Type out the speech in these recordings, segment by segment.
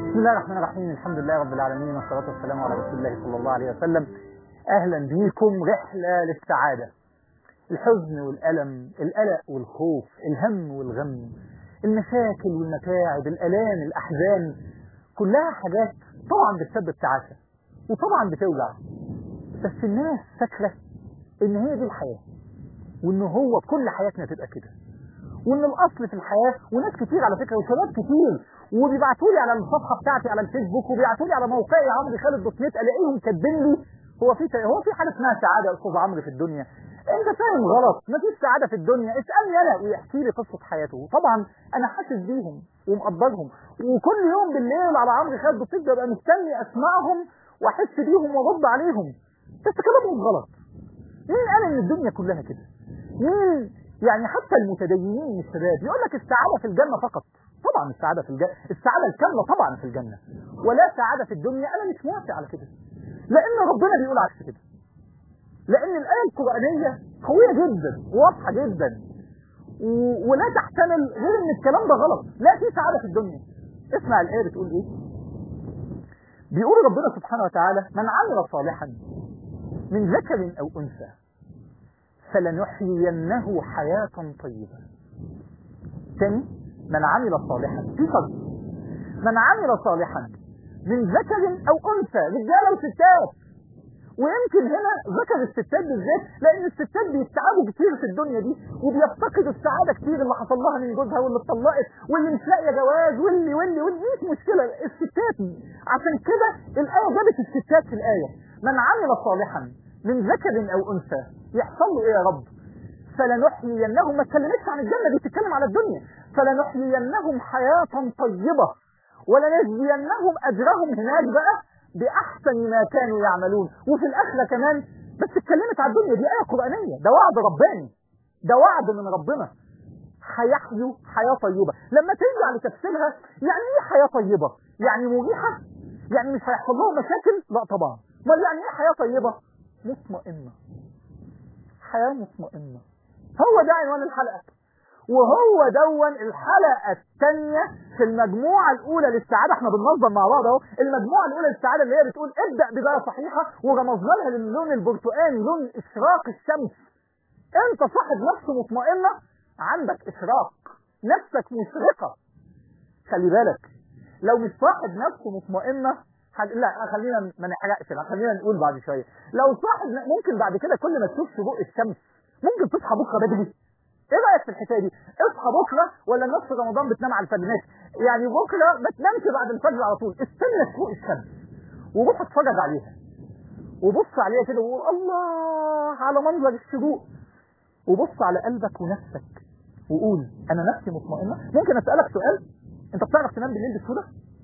بسم الله الرحمن الرحيم الحمد لله رب العالمين والصلاة والسلام على رسول الله صلى الله عليه وسلم أهلا بيكم رحلة للسعادة الحزن والألم القلق والخوف الهم والغم المشاكل والمتاعب الآلام الأحزان كلها حاجات طبعا بتسبب تعاسة وطبعا بتوجع بس الناس فاكرة إن هي دي الحياة وإن هو كل حياتنا تبقى كده وإن الأصل في الحياة وناس كتير على فكرة وشباب كتير وبيبعتوا لي على الصفحه بتاعتي على الفيسبوك وبيبعتوا لي على موقعي عمرو خالد دوت نت الاقيهم كاتبين لي هو في هو في حاجه اسمها سعاده يا استاذ عمرو في الدنيا انت فاهم غلط مفيش سعاده في الدنيا اسالني انا ويحكي لي قصه حياته طبعا انا حاسس بيهم ومقدرهم وكل يوم بالليل على عمرو خالد دوت نت ببقى مستني اسمعهم واحس بيهم وارد عليهم بس كلامهم غلط مين قال ان الدنيا كلها كده مين يعني حتى المتدينين من الشباب يقول لك السعاده في الجنه فقط طبعا السعادة في الجنة السعادة الكاملة طبعا في الجنة ولا سعادة في الدنيا أنا مش موافق على كده لأن ربنا بيقول عكس كده لأن الآية القرآنية قوية جدا وواضحة جدا و... ولا تحتمل غير إن الكلام ده غلط لا في سعادة في الدنيا اسمع الآية بتقول إيه بيقول ربنا سبحانه وتعالى من عمل صالحا من ذكر أو أنثى فلنحيينه حياة طيبة تاني من عمل صالحا في فرق من عمل صالحا من ذكر او انثى رجاله وستات ويمكن هنا ذكر الستات بالذات لان الستات بيتعبوا كتير في الدنيا دي وبيفتقدوا السعاده كتير اللي حصل لها من جوزها واللي اتطلقت واللي مش لاقيه جواز واللي واللي واللي مش مشكله الستات عشان كده الايه جابت الستات في الايه من عمل صالحا من ذكر او انثى يحصل له ايه يا رب فلنحيينهم ما اتكلمتش عن الجنه دي بتتكلم على الدنيا فلنحيينهم حياة طيبة ولنجزينهم أجرهم هناك بقى بأحسن ما كانوا يعملون وفي الآخرة كمان بس اتكلمت على الدنيا دي آية قرآنية ده وعد رباني ده وعد من ربنا هيحيوا حياة طيبة لما ترجع لتفسيرها يعني ايه حياة طيبة يعني مريحة يعني مش هيحصل لهم مشاكل لا طبعا امال يعني ايه حياة طيبة مطمئنة حياة مطمئنة هو ده عنوان الحلقة وهو دون الحلقة الثانية في المجموعة الأولى للسعادة احنا بننظم مع بعض اهو المجموعة الأولى للسعادة اللي هي بتقول ابدأ بداية صحيحة ورمزنا لها للون البرتقاني لون إشراق الشمس أنت صاحب نفس مطمئنة عندك إشراق نفسك مشرقة خلي بالك لو مش صاحب نفسه مطمئنة لا خلينا ما نحرقش خلينا نقول بعد شوية لو صاحب ممكن بعد كده كل ما تشوف شروق الشمس ممكن تصحى بكره بدري ايه رايك في الحكايه دي اصحى بكره ولا الناس في رمضان بتنام على الفجر يعني بكره ما تنامش بعد الفجر على طول استنى شروق الشمس وروح اتفرج عليها وبص عليها كده وقول الله على منظر الشروق وبص على قلبك ونفسك وقول انا نفسي مطمئنه ممكن اسالك سؤال انت بتعرف تنام بالليل بسهوله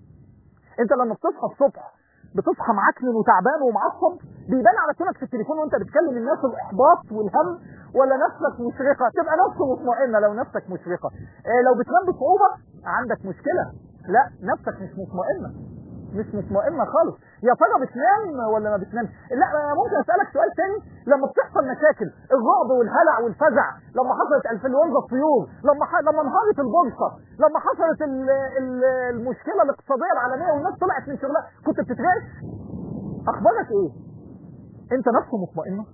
انت لما بتصحى الصبح بتصحى معكنن وتعبان ومعصب بيبان على تونك في التليفون وانت بتكلم الناس الاحباط والهم ولا نفسك مشرقه تبقى نفسه مطمئنه لو نفسك مشرقه اه لو بتنام بصعوبه عندك مشكله لا نفسك مش مطمئنه مش مطمئنه خالص يا ترى بتنام ولا ما بتنامش لا ممكن اسالك سؤال تاني لما بتحصل مشاكل الرعب والهلع والفزع لما حصلت انفلونزا الطيور لما ح... لما انهارت البورصه لما حصلت ال... ال... المشكله الاقتصاديه العالميه والناس طلعت من شغلها كنت بتترعش اخبارك ايه انت نفسه مطمئنه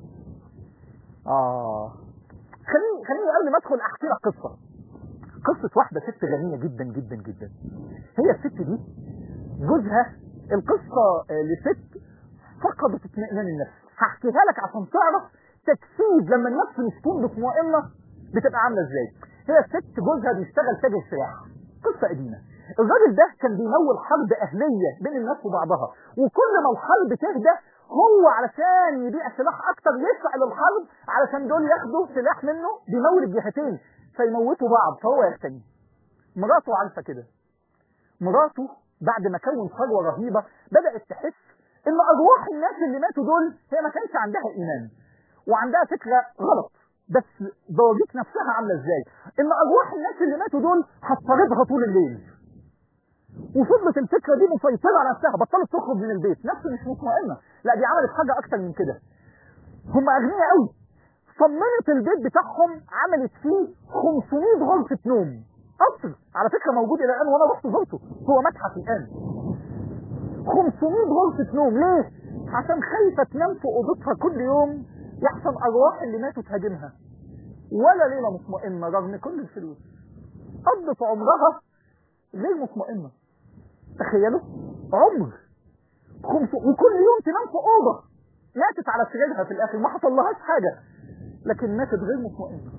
اه خليني خليني قبل ما ادخل احكي لك قصه قصه واحده ست غنيه جدا جدا جدا هي الست دي جوزها القصة لست فقدت اطمئنان النفس هحكيها لك عشان تعرف تجسيد لما النفس مش تكون مطمئنة بتبقى عاملة ازاي هي الست جوزها بيشتغل تاجر سلاح قصة قديمة الراجل ده كان بيمول حرب أهلية بين الناس وبعضها وكل ما الحرب تهدى هو علشان يبيع سلاح أكتر يدفع للحرب علشان دول ياخدوا سلاح منه بيمول الجهتين فيموتوا بعض فهو يغتني مراته عارفة كده مراته بعد ما كون ثروه رهيبه بدات تحس ان ارواح الناس اللي ماتوا دول هي ما كانش عندها ايمان وعندها فكره غلط بس ضوابط نفسها عامله ازاي ان ارواح الناس اللي ماتوا دول هتطاردها طول الليل وفضلت الفكره دي مسيطره على نفسها بطلت تخرج من البيت نفسه مش مطمئنه لا دي عملت حاجه اكتر من كده هم اغنياء قوي صممت البيت بتاعهم عملت فيه 500 غرفه نوم قصر على فكره موجود الى الان وانا رحت زرته هو متحف الان 500 غرفة نوم ليه؟ عشان خايفة تنام في أوضتها كل يوم يحصل أرواح اللي ماتوا تهاجمها ولا ليلة مطمئنة رغم كل الفلوس قضت عمرها غير مطمئنة تخيلوا عمر خمس وكل يوم تنام في أوضة ماتت على سريرها في الآخر ما حصلهاش حاجة لكن ماتت غير مطمئنة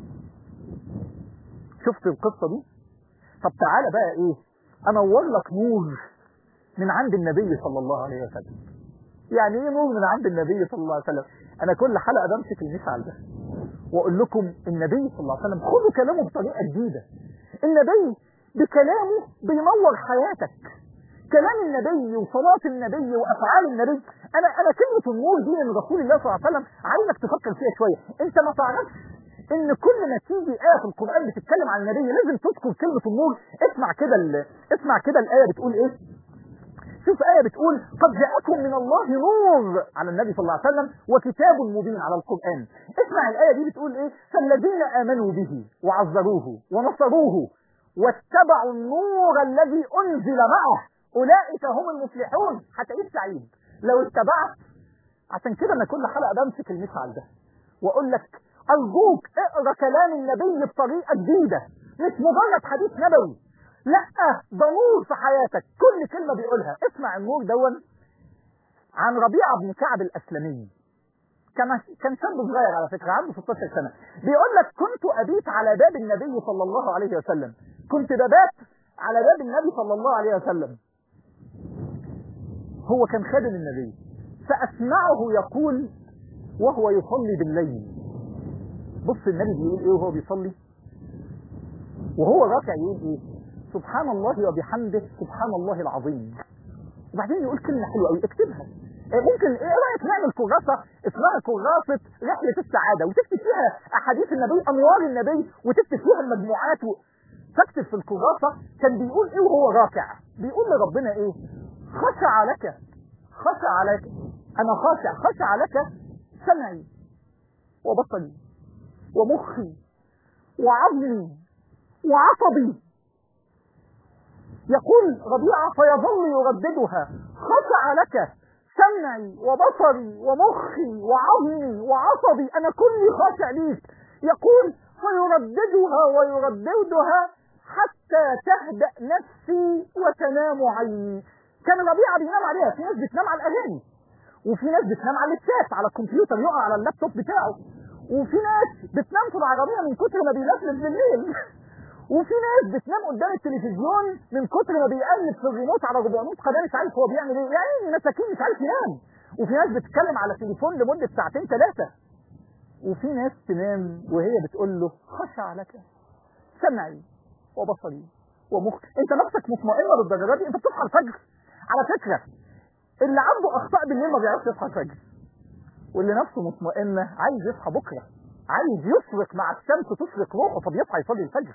شفت القصة دي طب تعالى بقى ايه انور لك نور من عند النبي صلى الله عليه وسلم يعني ايه نور من عند النبي صلى الله عليه وسلم انا كل حلقة بمسك المثال ده واقول لكم النبي صلى الله عليه وسلم خدوا كلامه بطريقة جديدة النبي بكلامه بينور حياتك كلام النبي وصلاة النبي وافعال النبي انا انا كلمة النور دي من رسول الله صلى الله عليه وسلم عايزك تفكر فيها شوية انت ما تعرفش ان كل ما تيجي آية في القرآن بتتكلم عن النبي لازم تذكر كلمة النور اسمع كده ال- اسمع كده الآية بتقول ايه شوف آية بتقول قد جاءكم من الله نور على النبي صلى الله عليه وسلم وكتاب مبين على القرآن اسمع الآية دي بتقول ايه فالذين آمنوا به وعزروه ونصروه واتبعوا النور الذي أنزل معه أولئك هم المفلحون هتعيش سعيد لو اتبعت عشان كده انا كل حلقة بمسك المثال ده واقول لك ارجوك اقرا كلام النبي بطريقة جديدة مش مجرد حديث نبوي لا ده نور في حياتك كل كلمة بيقولها اسمع النور دون عن ربيعة بن كعب الأسلمي كان كان شاب صغير على فكرة عنده 16 سنة بيقول لك كنت أبيت على باب النبي صلى الله عليه وسلم كنت ببات على باب النبي صلى الله عليه وسلم هو كان خادم النبي فأسمعه يقول وهو يصلي بالليل بص النبي بيقول ايه وهو بيصلي وهو راكع يقول ايه سبحان الله وبحمده سبحان الله العظيم وبعدين يقول كلمة حلوة قوي اكتبها إيه ممكن ايه رايك نعمل كراسة اسمها كراسة رحلة السعادة وتكتب فيها احاديث النبي انوار النبي وتكتب فيها المجموعات و... تكتب في الكراسة كان بيقول ايه وهو راكع بيقول لربنا ايه خشع لك خشع لك انا خاشع خشع لك سمعي وبصري ومخي وعظمي وعصبي يقول ربيعة فيظل يرددها خشع لك سمعي وبصري ومخي وعظمي وعصبي أنا كلي خاشع ليك يقول فيرددها ويرددها حتى تهدأ نفسي وتنام عيني كان ربيعة بينام عليها في ناس بتنام على الأغاني وفي ناس بتنام على اللابتوب على الكمبيوتر يقع على اللابتوب بتاعه وفي ناس بتنام في العربية من كتر ما بيلفلف بالليل وفي ناس بتنام قدام التلفزيون من كتر ما بيقلب في الريموت على 400 قناه مش عارف هو بيعمل ايه يعني مساكين مش عارف ينام وفي ناس بتتكلم على تليفون لمده ساعتين ثلاثه وفي ناس تنام وهي بتقول له خشع لك سمعي وبصري ومخ انت نفسك مطمئنه للدرجات دي انت بتصحى الفجر على فكره اللي عنده اخطاء بالليل ما بيعرفش يصحى الفجر واللي نفسه مطمئنه عايز يصحى بكره عايز يفرق مع الشمس تفرق روحه فبيصحى يصلي الفجر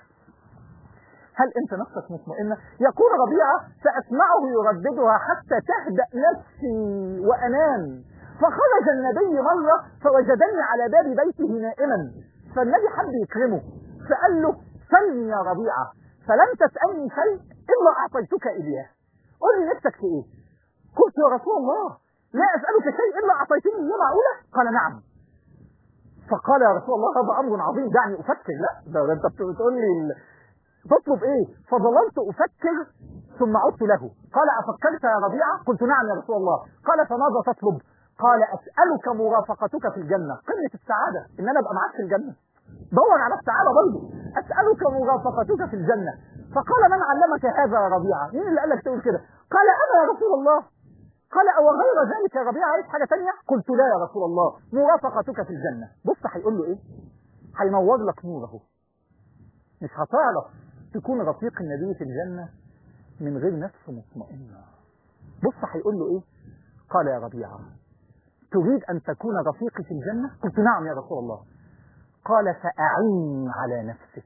هل انت نفسك مطمئنة يقول ربيعة سأسمعه يرددها حتى تهدأ نفسي وأنام فخرج النبي مرة فوجدني على باب بيته نائما فالنبي حب يكرمه فقال له سلني يا ربيعة فلم تسألني شيء إلا أعطيتك إياه قل لي نفسك في إيه قلت يا رسول الله لا أسألك شيء إلا أعطيتني إياه معقولة قال نعم فقال يا رسول الله هذا أمر عظيم دعني أفكر لا ده, ده أنت بتقول لي ال... تطلب ايه فظللت افكر ثم عدت له قال افكرت يا ربيعة قلت نعم يا رسول الله قال فماذا تطلب قال اسألك مرافقتك في الجنة قمة السعادة ان انا ابقى معاك في الجنة دور على السعادة برضه اسألك مرافقتك في الجنة فقال من علمك هذا يا ربيعة مين اللي قال لك تقول كده قال انا يا رسول الله قال او غير ذلك يا ربيعة عايز حاجة تانية قلت لا يا رسول الله مرافقتك في الجنة بص هيقول له ايه هينور لك نوره مش هتعرف تكون رفيق النبي في الجنة من غير نفس مطمئنة بص هيقول له ايه قال يا ربيعة تريد ان تكون رفيقي في الجنة قلت نعم يا رسول الله قال فأعني على نفسك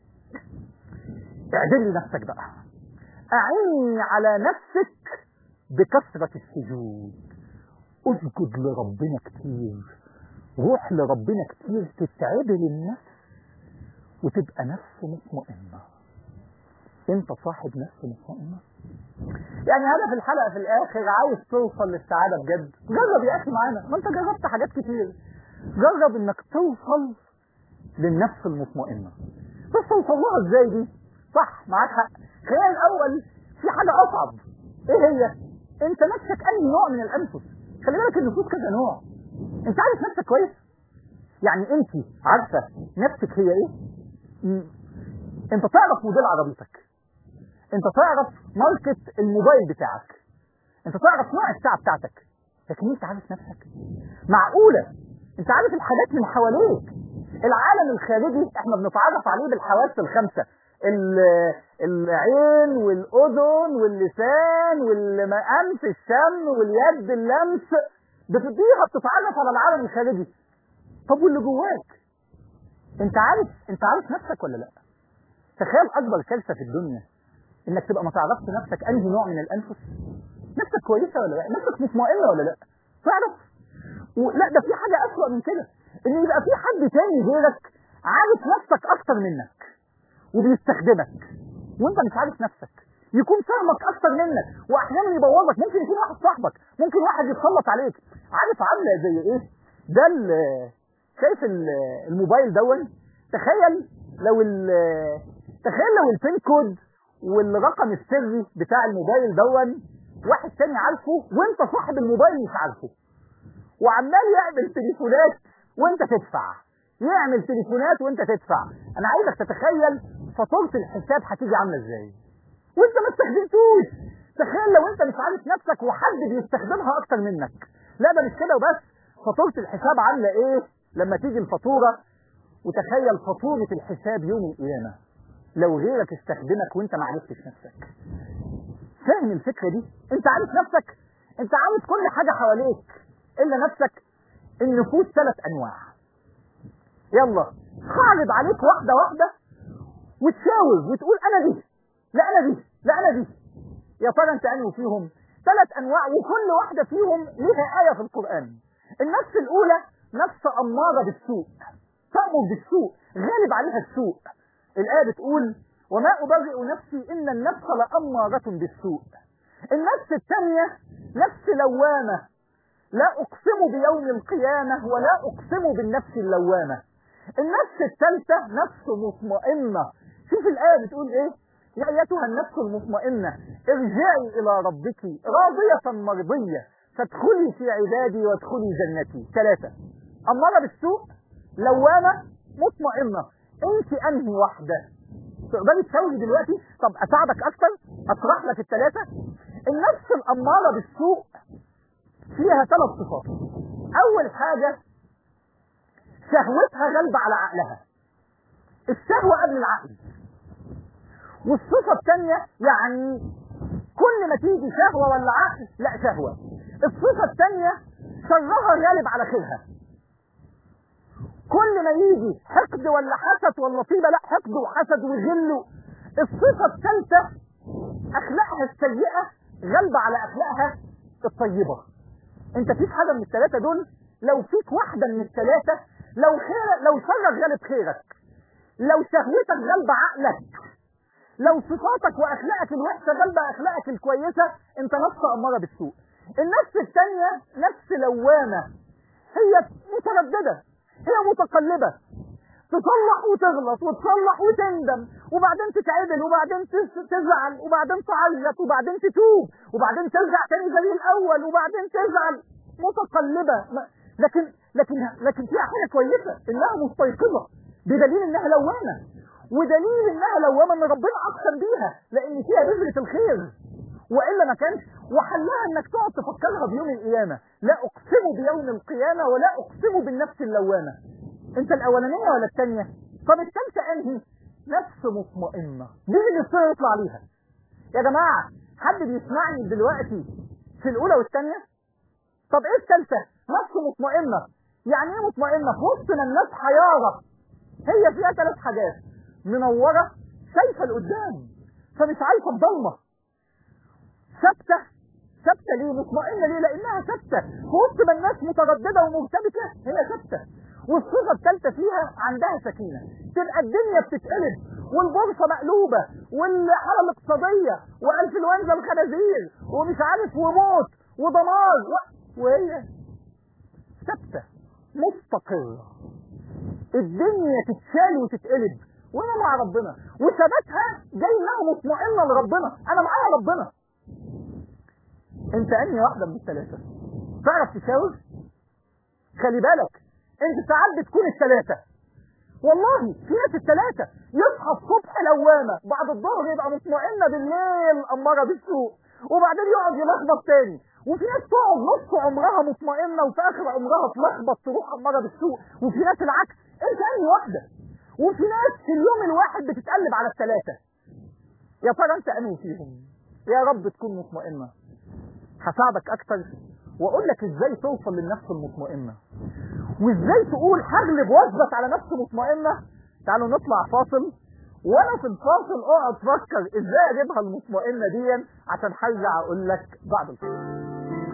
اعدل لي نفسك بقى أعني على نفسك بكثرة السجود اسجد لربنا كتير روح لربنا كتير تتعدل النفس وتبقى نفس مطمئنة انت صاحب نفس مطمئنة يعني هدف الحلقه في الاخر عاوز توصل للسعاده بجد جرب يا اخي معانا ما انت جربت حاجات كتير جرب انك توصل للنفس المطمئنه بس توصل لها ازاي دي صح معاك حق خلينا الاول في حاجه اصعب ايه هي انت نفسك اي نوع من الانفس خلي بالك النفوس كذا نوع انت عارف نفسك كويس يعني انت عارفه نفسك هي ايه م- انت تعرف موديل عربيتك انت تعرف ماركة الموبايل بتاعك انت تعرف نوع الساعة بتاعتك لكن انت عارف نفسك معقولة انت عارف الحاجات من حواليك العالم الخارجي احنا بنتعرف عليه بالحواس الخمسة ال- العين والاذن واللسان والانف الشم واليد اللمس بتديها بتتعرف على العالم الخارجي طب واللي جواك انت عارف انت عارف نفسك ولا لا تخيل اكبر كارثه في الدنيا انك تبقى ما تعرفش نفسك انهي نوع من الانفس نفسك كويسه ولا لا نفسك مطمئنه ولا لا تعرف لا ده في حاجه اسوأ من كده ان يبقى في حد تاني غيرك عارف نفسك اكتر منك وبيستخدمك وانت مش عارف نفسك يكون فاهمك اكتر منك واحيانا يبوظك ممكن يكون واحد صاحبك ممكن واحد يتسلط عليك عارف عامله زي ايه ده ال- شايف ال- الموبايل دون تخيل لو ال- تخيل لو البين كود والرقم السري بتاع الموبايل دون واحد تاني عارفه وانت صاحب الموبايل مش عارفه وعمال يعمل تليفونات وانت تدفع يعمل تليفونات وانت تدفع انا عايزك تتخيل فاتوره الحساب هتيجي عامله ازاي وانت ما استخدمتوش تخيل لو انت مش عارف نفسك وحد بيستخدمها اكتر منك لا ده مش كده وبس فاتوره الحساب عامله ايه لما تيجي الفاتوره وتخيل فاتوره الحساب يوم القيامه لو غيرك استخدمك وانت ما عرفتش نفسك فاهم الفكره دي انت عارف نفسك انت عارف كل حاجه حواليك الا نفسك النفوس ثلاث انواع يلا هعرض عليك واحده واحده وتشاور وتقول انا دي لا انا دي لا انا دي يا ترى انت انهي فيهم ثلاث انواع وكل واحده فيهم ليها ايه في القران النفس الاولى نفس اماره بالسوء تامر بالسوء غالب عليها السوء الايه بتقول وما ابرئ نفسي ان النفس لاماره بالسوء النفس الثانيه نفس لوامه لا اقسم بيوم القيامه ولا اقسم بالنفس اللوامه النفس الثالثه نفس مطمئنه شوف الايه بتقول ايه يا ايتها النفس المطمئنه ارجعي الى ربك راضيه مرضيه فادخلي في عبادي وادخلي جنتي ثلاثه اماره بالسوء لوامه مطمئنه انت انهي واحده تقدري تساوي دلوقتي طب اساعدك اكتر اشرح لك الثلاثه النفس الاماره بالسوء فيها ثلاث صفات اول حاجه شهوتها غالبه على عقلها الشهوه قبل العقل والصفه الثانيه يعني كل ما تيجي شهوه ولا عقل لا شهوه الصفه الثانيه شرها غالب على خيرها كل ما يجي حقد ولا حسد ولا طيبه لا حقد وحسد وغل الصفه الثالثه اخلاقها السيئه غالبه على اخلاقها الطيبه انت فيك حاجه من الثلاثه دول لو فيك واحده من الثلاثه لو خير لو شرك غالب خيرك لو شهوتك غالبه عقلك لو صفاتك واخلاقك الوحشه غالبه اخلاقك الكويسه انت نفس اماره بالسوء النفس الثانيه نفس لوامه هي متردده هي متقلبه تصلح وتغلط وتصلح وتندم وبعدين تتعدل وبعدين تز- تزعل وبعدين تعيط وبعدين تتوب وبعدين ترجع تاني زي الاول وبعدين تزعل متقلبه ما- لكن لكن لكن فيها حاجه كويسه انها مستيقظه بدليل انها لوامه ودليل انها لوامه ان ربنا اقسم بيها لان فيها بذره الخير والا ما كانش وحلها انك تقعد تفكرها بيوم القيامه لا اقسم بيوم القيامه ولا اقسم بالنفس اللوامه انت الاولانيه ولا الثانيه طب الثالثه انهي نفس مطمئنه دي اللي الصوره يطلع عليها يا جماعه حد بيسمعني دلوقتي في الاولى والثانيه طب ايه الثالثه نفس مطمئنه يعني ايه مطمئنه في وسط ما الناس حياره هي فيها ثلاث حاجات منوره شايفه لقدام فمش عايشه الضلمه ثابته ثابته ليه مطمئنه ليه لانها ثابته في وسط ما الناس متردده ومرتبكه هي ثابته والصفه الثالثه فيها عندها سكينه تبقى الدنيا بتتقلب والبورصه مقلوبه والحاله الاقتصاديه وانفلونزا الخنازير ومش عارف وموت ودمار و... وهي ثابته مستقره الدنيا تتشال وتتقلب وانا مع ربنا وثباتها جاي انها مطمئنه لربنا انا معايا ربنا انت انهي واحده من الثلاثه تعرف تشاور خلي بالك انت ساعات بتكون الثلاثه والله في ناس الثلاثه يصحى الصبح لوامه بعد الظهر يبقى مطمئنه بالليل اماره بالسوء وبعدين يقعد يلخبط تاني وفي ناس تقعد نص عمرها مطمئنه وفي اخر عمرها تلخبط تروح اماره بالسوء وفي ناس العكس انت انهي واحده وفي ناس في اليوم الواحد بتتقلب على الثلاثه يا ترى انت انهي فيهم يا رب تكون مطمئنه هساعدك اكتر واقول لك ازاي توصل للنفس المطمئنه وازاي تقول هغلب واثبت على نفس مطمئنه تعالوا نطلع فاصل وانا في الفاصل اقعد فكر ازاي اجيبها المطمئنه دي عشان هرجع اقول لك بعد الفاصل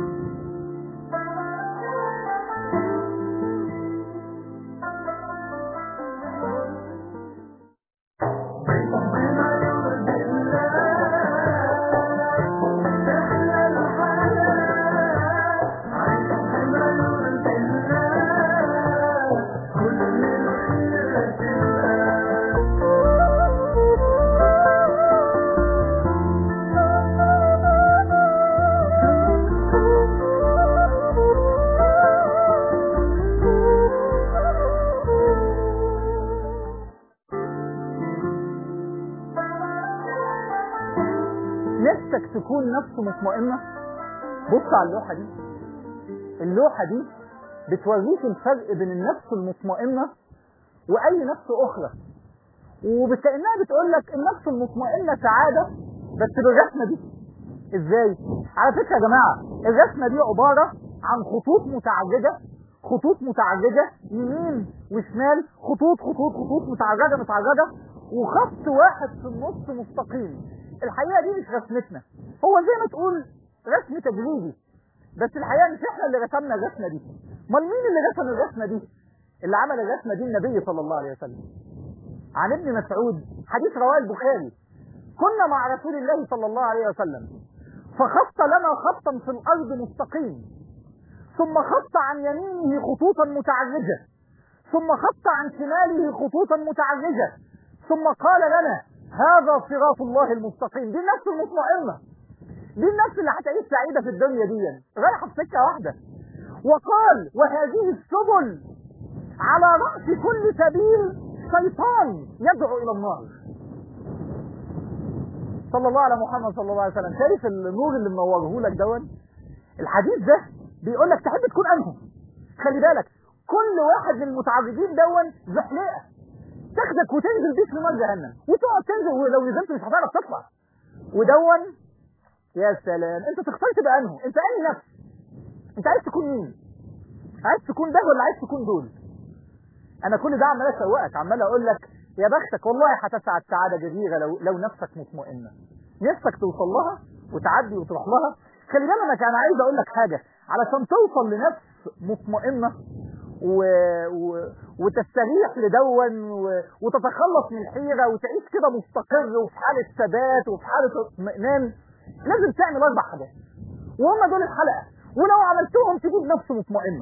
نفسك تكون نفس مطمئنة بص على اللوحة دي اللوحة دي بتوريك الفرق بين النفس المطمئنة وأي نفس أخرى وكأنها بتقول لك النفس المطمئنة سعادة بس بالرسمة دي ازاي؟ على فكرة يا جماعة الرسمة دي عبارة عن خطوط متعرجة خطوط متعرجة يمين وشمال خطوط خطوط خطوط متعرجة متعرجة وخط واحد في النص مستقيم الحقيقة دي مش رسمتنا هو زي ما تقول رسم تجريبي بس الحقيقة مش احنا اللي رسمنا الرسمة دي امال مين اللي رسم الرسمة دي اللي عمل الرسمة دي النبي صلى الله عليه وسلم عن ابن مسعود حديث رواه البخاري كنا مع رسول الله صلى الله عليه وسلم فخط لنا خطا في الارض مستقيم ثم خط عن يمينه خطوطا متعرجة ثم خط عن شماله خطوطا متعرجة ثم قال لنا هذا صراط الله المستقيم دي النفس المطمئنة دي النفس اللي هتعيش سعيدة في الدنيا دي رايحة في سكة واحدة وقال وهذه السبل على رأس كل سبيل شيطان يدعو إلى النار صلى الله على محمد صلى الله عليه وسلم شايف النور اللي منوره لك دون الحديث ده بيقول لك تحب تكون انهم خلي بالك كل واحد من المتعرضين دون زحلقه تاخدك وتنزل بيك في نار جهنم وتقعد تنزل ولو نزلت مش هتعرف تطلع ودون يا سلام انت تختار تبقى انهم انت انهي نفس انت عايز تكون مين عايز تكون ده ولا عايز تكون دول انا كل ده عمال اسوقك عمال اقول لك يا بختك والله هتسعد سعاده جزيره لو لو نفسك مطمئنه نفسك توصل لها وتعدي وتروح لها خلي بالك انا عايز اقول لك حاجه علشان توصل لنفس مطمئنه و... و... وتستريح لدون و... وتتخلص من الحيره وتعيش كده مستقر وفي حاله ثبات وفي حاله اطمئنان لازم تعمل اربع حاجات وهم دول الحلقه ولو عملتهم تجيب نفس مطمئنه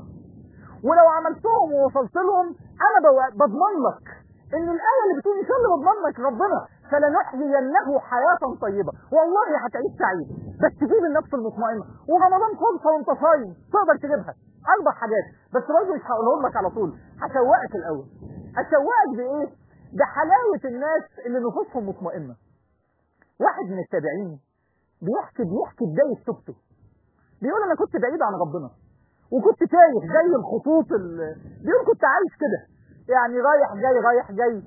ولو عملتهم ووصلت لهم انا بو- بضمن لك ان الايه اللي بتقول ان شاء الله بضمن لك ربنا فلنحيينه حياه طيبه والله هتعيش سعيد بس تجيب النفس المطمئنه ورمضان فرصه وانت صايم تقدر تجيبها اربع حاجات بس برضه مش هقولهم لك على طول هشوقك الاول اشوقك بايه بحلاوه الناس اللي نفوسهم مطمئنه واحد من التابعين بيحكي بيحكي بدايه توبته بيقول انا كنت بعيد عن ربنا وكنت تايه زي الخطوط ال- بيقول كنت عايش كده يعني رايح جاي رايح جاي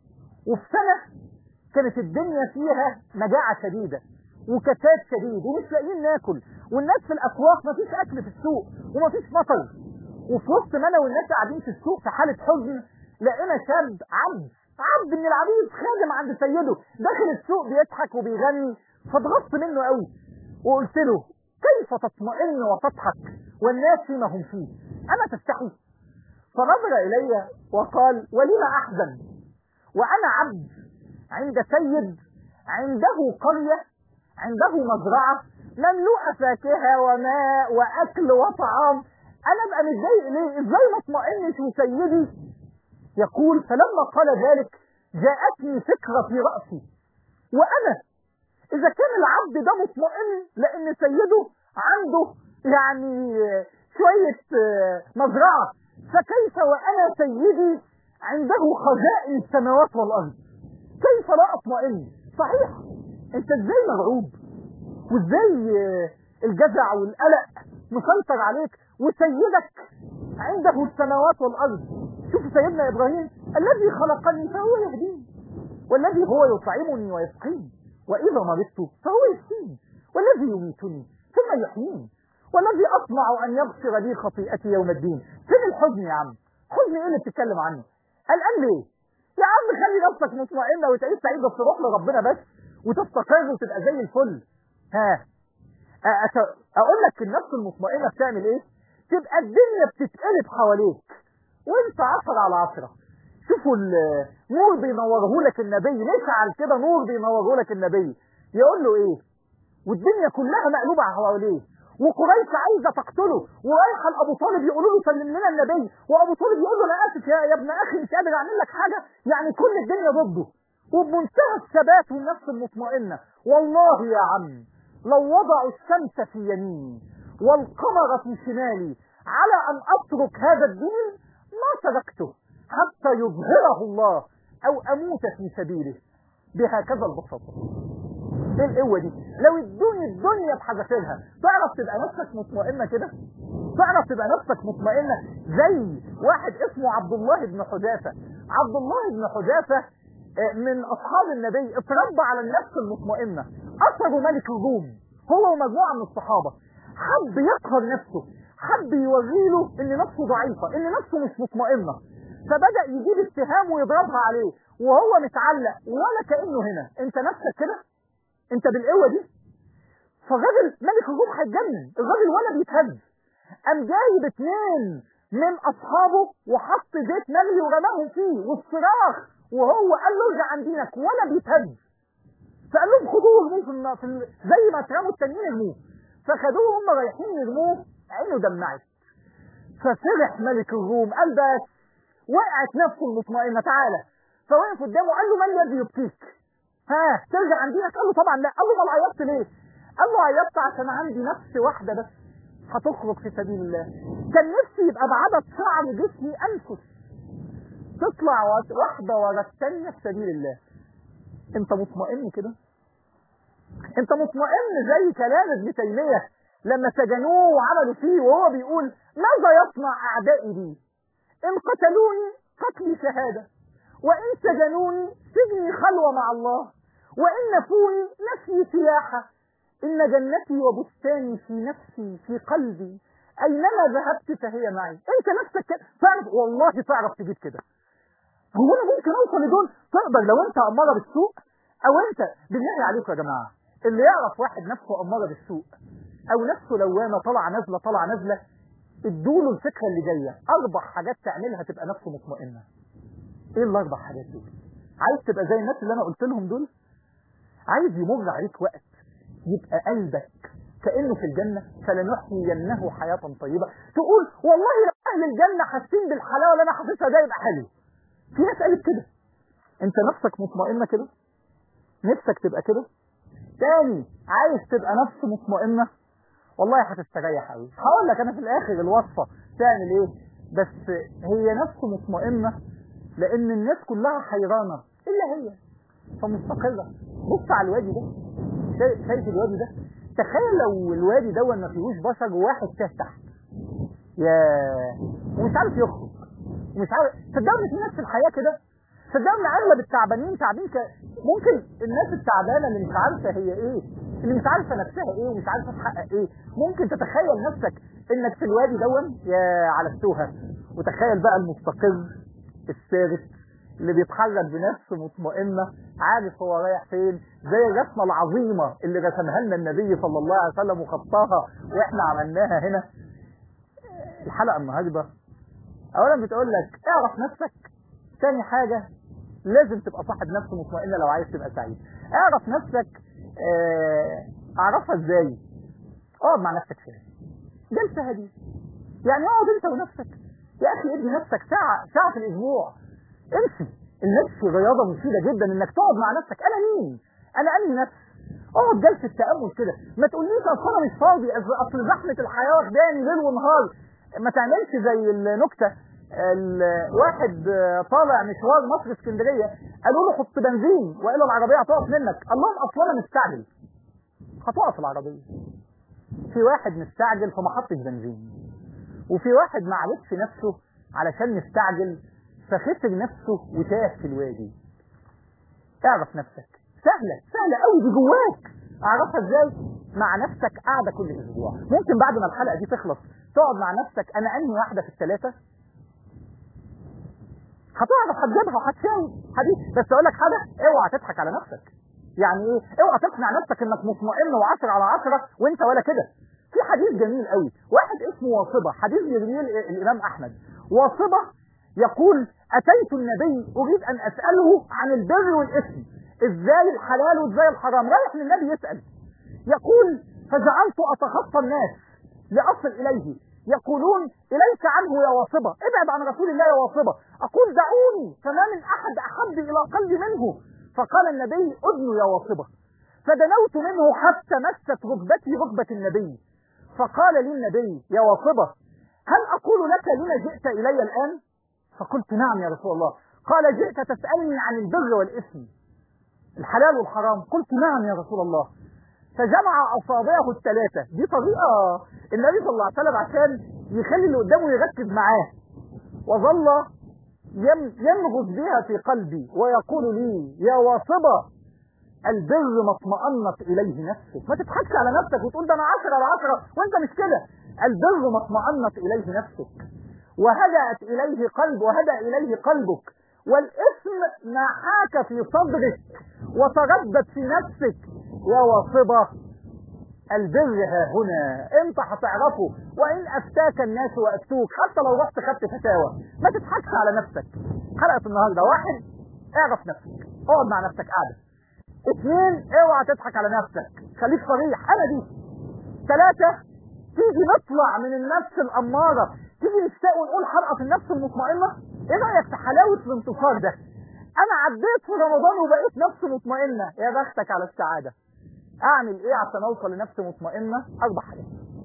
وفي سنة كانت الدنيا فيها مجاعة شديدة وكساد شديد ومش لاقيين ناكل والناس في الأسواق مفيش أكل في السوق ومفيش مطر وفي وسط ما أنا والناس قاعدين في السوق في حالة حزن لقينا شاب عبد عبد من العبيد خادم عند سيده داخل السوق بيضحك وبيغني فاتغصت منه قوي وقلت له كيف تطمئن وتضحك والناس فيما هم فيه أما تستحي فنظر إلي وقال ولم أحزن وأنا عبد عند سيد عنده قرية عنده مزرعة مملوءة فاكهة وماء وأكل وطعام أنا أبقى متضايق ليه؟ إزاي ما اطمئنش وسيدي يقول فلما قال ذلك جاءتني فكرة في رأسي وأنا إذا كان العبد ده مطمئن لأن سيده عنده يعني شوية مزرعة فكيف وأنا سيدي عنده خزائن السماوات والأرض كيف لا أطمئن صحيح أنت إزاي مرعوب وإزاي الجزع والقلق مسيطر عليك وسيدك عنده السماوات والأرض شوف سيدنا إبراهيم الذي خلقني فهو يهديني والذي هو يطعمني ويسقيني وإذا مرضت فهو يشفيني والذي يميتني ثم يحييني والذي أطمع أن يغفر لي خطيئتي يوم الدين فين الحزن يا عم حزن إيه اللي بتتكلم عنه قلقان ليه يا عم خلي نفسك مطمئنة وتعيش سعيد بس تروح لربنا بس وتستقر وتبقى زي الفل ها اقول لك النفس المطمئنه بتعمل ايه تبقى الدنيا بتتقلب حواليك وانت عشرة على عشرة شوفوا النور بينوره لك النبي نشعل كده نور بينوره لك النبي يقول له ايه والدنيا كلها مقلوبه حواليه وقريش عايزه تقتله ورايحه لابو طالب يقولوا له سلم لنا النبي وابو طالب يقول له انا اسف يا, يا ابن اخي مش قادر اعمل لك حاجه يعني كل الدنيا ضده وبمنتهى الثبات والنفس المطمئنه والله يا عم لو وضعوا الشمس في يميني والقمر في شمالي على ان اترك هذا الدين ما تركته حتى يظهره الله او اموت في سبيله بهكذا البساطه ايه القوه دي لو ادوني الدنيا بحذافيرها تعرف تبقى نفسك مطمئنه كده تعرف تبقى نفسك مطمئنه زي واحد اسمه عبد الله بن حذافه عبد الله بن حذافه من اصحاب النبي اتربى على النفس المطمئنه اثره ملك الروم هو ومجموعه من الصحابه حب يقهر نفسه حب يوريله ان نفسه ضعيفه ان نفسه مش مطمئنه فبدا يجيب اتهام ويضربها عليه وهو متعلق ولا كانه هنا انت نفسك كده انت بالقوه دي فالراجل ملك الروم هيتجنن الراجل ولا بيتهز قام جايب اتنين من اصحابه وحط زيت مغلي ورماهم فيه والصراخ وهو قال له ارجع عن دينك ولا بيتهز فقال لهم خدوه ارموه في, النا... في ال... زي ما اترموا التانيين ارموه فخدوه هم رايحين يرموه عينه دمعت ففرح ملك الروم قال بس وقعت نفسه المطمئنه تعالى فوقف قدامه قال له من الذي يبكيك؟ ها ترجع عن دينك؟ قال له طبعا لا قال له امال عيطت ليه؟ قال له عيطت عشان عندي نفس واحده بس هتخرج في سبيل الله كان نفسي يبقى بعدد شعر جسمي انفس تطلع واحده ورا الثانيه في سبيل الله انت مطمئن كده انت مطمئن زي كلام ابن تيميه لما سجنوه وعملوا فيه وهو بيقول ماذا يصنع اعدائي بي ان قتلوني قتلي شهاده وان سجنوني سجني خلوه مع الله وان نفوني نفي سياحه ان جنتي وبستاني في نفسي في قلبي اينما ذهبت فهي معي انت نفسك كده تعرف والله تعرف تجيب كده هو انا ممكن اوصل لدول تقدر لو انت اماره بالسوء او انت بالله عليكم يا جماعه اللي يعرف واحد نفسه اماره بالسوء او نفسه لوامه طالعه نازله طالعه نازله ادوا له الفكره اللي جايه اربع حاجات تعملها تبقى نفسه مطمئنه ايه الاربع حاجات دول عايز تبقى زي الناس اللي انا قلت لهم دول عايز يمر عليك وقت يبقى قلبك كانه في الجنه فلنحيينه حياه طيبه تقول والله لو اهل الجنه حاسين بالحلاوه اللي انا حاسسها ده يبقى حلو في ناس قالت كده انت نفسك مطمئنه كده نفسك تبقى كده تاني عايز تبقى نفس مطمئنه والله هتستريح قوي هقول لك انا في الاخر الوصفه تعمل ايه بس هي نفس مطمئنه لان الناس كلها حيرانه الا هي فمستقره بص على الوادي ده شايف الوادي ده تخيل لو الوادي ده ما فيهوش بشر وواحد تاه تحت يا ومش عارف يخرج ومش عارف صدقني في ناس في الحياه كده صدقني اغلب التعبانين تعبين ك... ممكن الناس التعبانه اللي مش عارفه هي ايه اللي مش عارفه نفسها ايه ومش عارفه تحقق ايه ممكن تتخيل نفسك انك في الوادي دون يا على التوهه وتخيل بقى المستقر الثابت اللي بيتحرك بنفس مطمئنه عارف هو رايح فين زي الرسمه العظيمه اللي رسمها لنا النبي صلى الله عليه وسلم وخطاها واحنا عملناها هنا الحلقه النهارده اولا بتقول لك اعرف نفسك ثاني حاجه لازم تبقى صاحب نفس مطمئنه لو عايز تبقى سعيد اعرف نفسك آه، اعرفها ازاي اقعد مع نفسك شويه جلسه هديه يعني اقعد انت ونفسك يا اخي ادي نفسك ساعه ساعه في الاسبوع امشي المشي رياضه مفيده جدا انك تقعد مع نفسك انا مين انا انهي نفس اقعد جلسه تامل كده ما تقوليش اصل انا مش فاضي أصل- اصل زحمه الحياه واخداني ليل ونهار ما تعملش زي النكته الواحد طالع مشوار مصر اسكندريه قالوا له حط بنزين وقال له العربيه هتقف منك قال لهم اصل انا مستعجل هتقف العربيه في واحد مستعجل في محطه بنزين وفي واحد ما عرفش نفسه علشان مستعجل فخسر نفسه وتاه في الوادي اعرف نفسك سهلة سهلة قوي دي جواك اعرفها ازاي مع نفسك قاعدة كل اسبوع ممكن بعد ما الحلقة دي تخلص تقعد مع نفسك انا انهي واحدة في الثلاثة هتعرف هتجيبها وهتشاور حبيبي بس اقول لك حاجة اوعى تضحك على نفسك يعني ايه اوعى تقنع نفسك انك مطمئن و10 على 10 وانت ولا كده في حديث جميل قوي واحد اسمه واصبة حديث جميل الامام احمد واصبة يقول اتيت النبي اريد ان اساله عن البر والاثم ازاي الحلال وازاي الحرام رايح للنبي يسال يقول فجعلت اتخطى الناس لاصل اليه يقولون اليك عنه يا واصبة ابعد عن رسول الله يا واصبة اقول دعوني فما من احد احب الى قلبي منه فقال النبي ادنوا يا واصبة فدنوت منه حتى مست ركبتي ركبة النبي فقال لي النبي يا واصبة هل أقول لك لما جئت إلي الآن فقلت نعم يا رسول الله قال جئت تسألني عن البر والإثم الحلال والحرام قلت نعم يا رسول الله فجمع أصابعه الثلاثة دي طريقة النبي صلى الله عليه وسلم عشان يخلي اللي قدامه يركز معاه وظل يم- ينغص بها في قلبي ويقول لي يا واصبة البر ما اطمأنت إليه نفسك ما تضحكش على نفسك وتقول ده أنا عشرة على عشرة وأنت مش كده البر ما اطمأنت إليه نفسك وهدأت إليه قلب وهدأ إليه قلبك والإثم ما حاك في صدرك وتردد في نفسك يا واصبة البر ها هنا انت هتعرفه وان افتاك الناس وافتوك حتى لو رحت خدت فتاوى ما تضحكش على نفسك حلقه النهارده واحد اعرف نفسك اقعد مع نفسك قاعده اثنين اوعى تضحك على نفسك خليك صريح انا دي ثلاثة تيجي نطلع من النفس الأمارة تيجي نشتاق ونقول حلقة في النفس المطمئنة ايه رأيك في حلاوة الانتصار ده انا عديت في رمضان وبقيت نفس مطمئنة يا بختك على السعادة اعمل ايه عشان اوصل لنفس مطمئنة اربع حاجات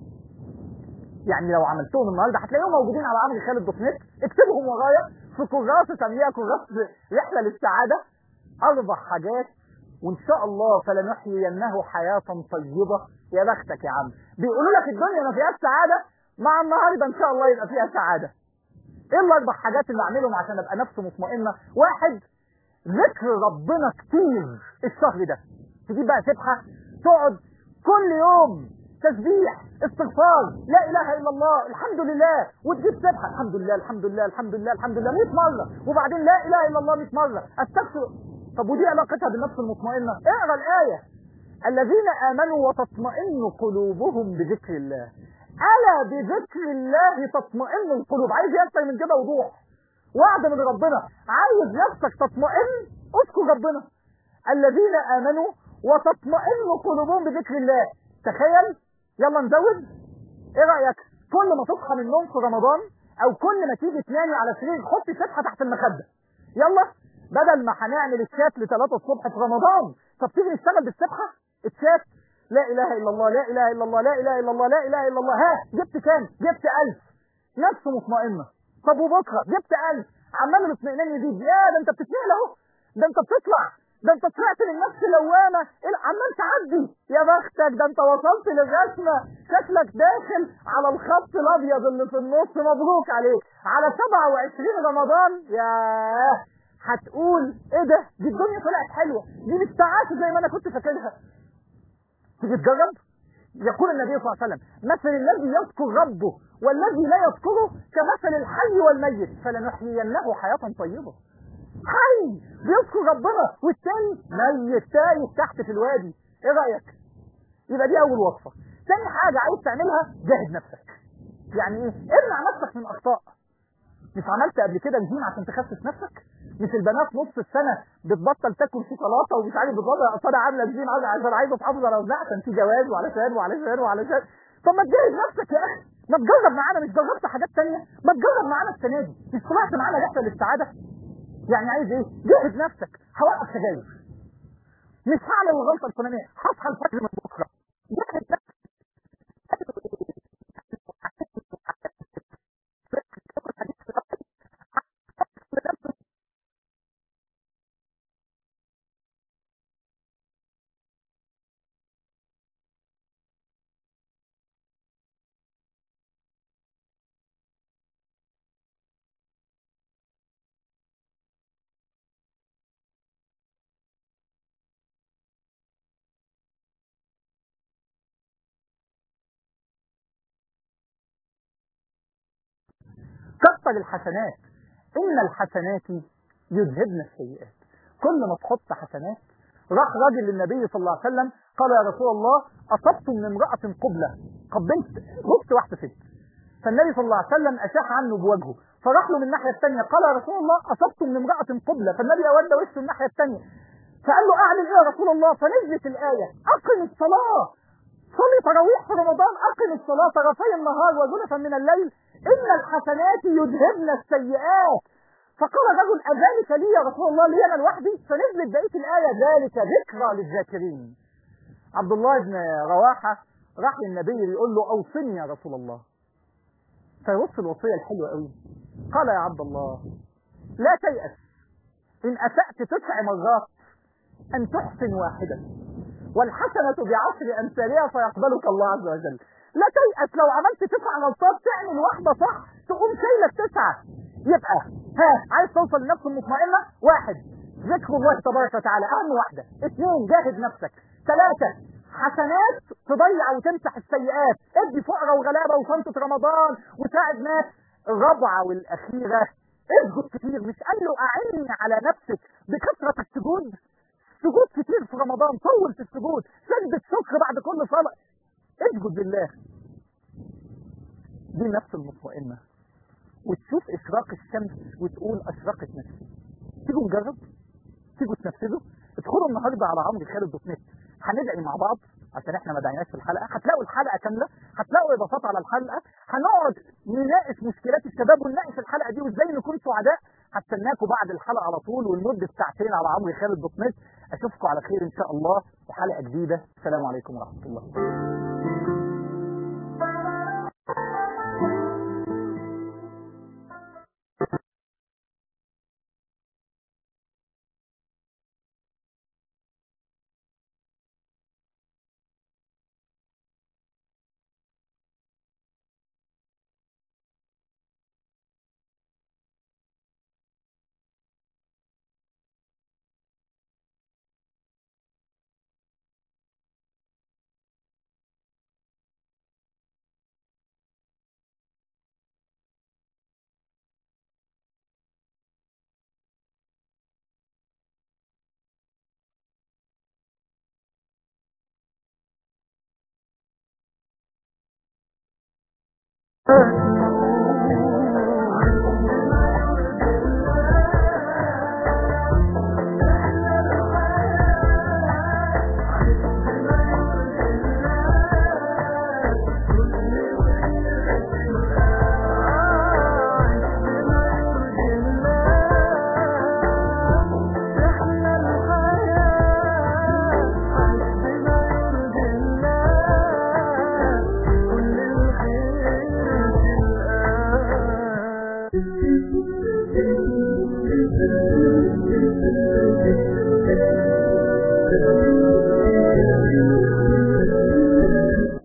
يعني لو عملتهم النهارده هتلاقيهم موجودين على عمرو خالد دوت نت اكتبهم ورايا في كراسه سميها كراسه رحله للسعاده اربع حاجات وان شاء الله فلنحيينه حياه طيبه يا بختك يا عم بيقولوا لك الدنيا ما فيهاش سعاده مع النهارده ان شاء الله يبقى فيها سعاده ايه الاربع حاجات اللي اعملهم عشان ابقى نفسي مطمئنه واحد ذكر ربنا كتير الشهر ده تجيب بقى سبحه تقعد كل يوم تسبيح استغفار لا اله الا الله الحمد لله وتجيب سبحه الحمد لله الحمد لله الحمد لله الحمد لله 100 مره وبعدين لا اله الا الله 100 مره استغفر طب ودي علاقتها بالنفس المطمئنه اقرا الايه الذين امنوا وتطمئن قلوبهم بذكر الله الا بذكر الله تطمئن القلوب عايز اكتر من كده وضوح وعد من ربنا عايز نفسك تطمئن اذكر ربنا الذين امنوا وتطمئن قلوبهم بذكر الله تخيل يلا نزود ايه رايك كل ما تصحى من النوم في رمضان او كل ما تيجي تنامي على سرير حطي سبحه تحت المخده يلا بدل ما هنعمل الشات ل 3 الصبح في رمضان طب تيجي نشتغل بالسبحه الشات لا اله الا الله لا اله الا الله لا اله الا الله لا اله الا الله ها جبت كام جبت 1000 نفس مطمئنه طب وبكره جبت 1000 عمال الاطمئنان يزيد يا ده انت بتتنقل اهو ده انت بتطلع ده انت طلعت للنفس لوامه إيه عمال تعدي يا بختك ده انت وصلت للرسمه شكلك داخل على الخط الابيض اللي في النص مبروك عليك على 27 رمضان ياه هتقول ايه ده دي الدنيا طلعت حلوه دي مش ساعات زي ما انا كنت فاكرها تيجي تجرب يقول النبي صلى الله عليه وسلم مثل الذي يذكر ربه والذي لا يذكره كمثل الحي والميت فلنحيينه حياة طيبة حي بيذكر ربنا والتاني ميت تايه تحت في الوادي ايه رأيك يبقى دي اول وصفة تاني حاجة عايز تعملها جاهد نفسك يعني ايه امنع نفسك من اخطاء مش عملت قبل كده رجيم عشان تخفف نفسك مش البنات نص السنه بتبطل تاكل شوكولاته ومش عارف بتوضع اقصادها عامله ازاي عشان عايزه تحافظ على وزنها عشان في جواز وعلشان وعلشان وعلشان طب ما تجهز نفسك يا اخي ما تجرب معانا مش جربت حاجات تانية ما تجرب معانا السنه دي مش طلعت معانا رحله للسعاده يعني عايز ايه جهز نفسك هوقف سجاير مش هعمل الغلطه الفلانيه هصحى الفجر من بكره جهز نفسك كثر الحسنات ان الحسنات يذهبن السيئات كل ما تحط حسنات راح راجل للنبي صلى الله عليه وسلم قال يا رسول الله اصبت من امراه قبله قبلت بص واحده ست فالنبي صلى الله عليه وسلم اشاح عنه بوجهه فراح له من الناحيه الثانيه قال يا رسول الله اصبت من امراه قبله فالنبي اود وشه الناحيه الثانيه فقال له اعمل ايه يا رسول الله فنزلت الايه اقم الصلاه صلي تراويح في رمضان اقم الصلاه طرفي النهار وزلفا من الليل ان الحسنات يذهبن السيئات فقال رجل اذلك لي يا رسول الله لي انا لوحدي فنزلت بقيه الايه ذلك ذكرى للذاكرين عبد الله بن رواحه راح للنبي يقول له اوصني يا رسول الله فيبص الوصيه الحلوه قوي قال يا عبد الله لا تيأس ان اسأت تسع مرات ان تحسن واحده والحسنة بعشر أمثالها فيقبلك الله عز وجل لا تيأس لو عملت تسع غلطات تعمل واحدة صح تقوم شايلة التسعة يبقى ها عايز توصل لنفس المطمئنة واحد ذكر الله تبارك وتعالى أهم واحدة اثنين جاهد نفسك ثلاثة حسنات تضيع وتمسح السيئات ادي فقرة وغلابة وشنطة رمضان وساعد ناس الرابعة والأخيرة اسجد كتير مش قال له أعني على نفسك بكثرة السجود سجود كتير في رمضان طول في السجود سجدة شكر بعد كل صلاة اسجد لله دي نفس المطمئنة وتشوف إشراق الشمس وتقول أشرقت نفسي تيجوا نجرب تيجوا تنفذوا ادخلوا النهارده على عمرو خالد دوت نت هندعي مع بعض عشان احنا ما دعيناش في الحلقه هتلاقوا الحلقه كامله هتلاقوا اضافات على الحلقه هنقعد نناقش مشكلات الشباب ونناقش الحلقه دي وازاي نكون سعداء هستناكم بعد الحلقه على طول ولمده ساعتين على عمرو خالد دوت نت اشوفكم على خير ان شاء الله في حلقه جديده السلام عليكم ورحمه الله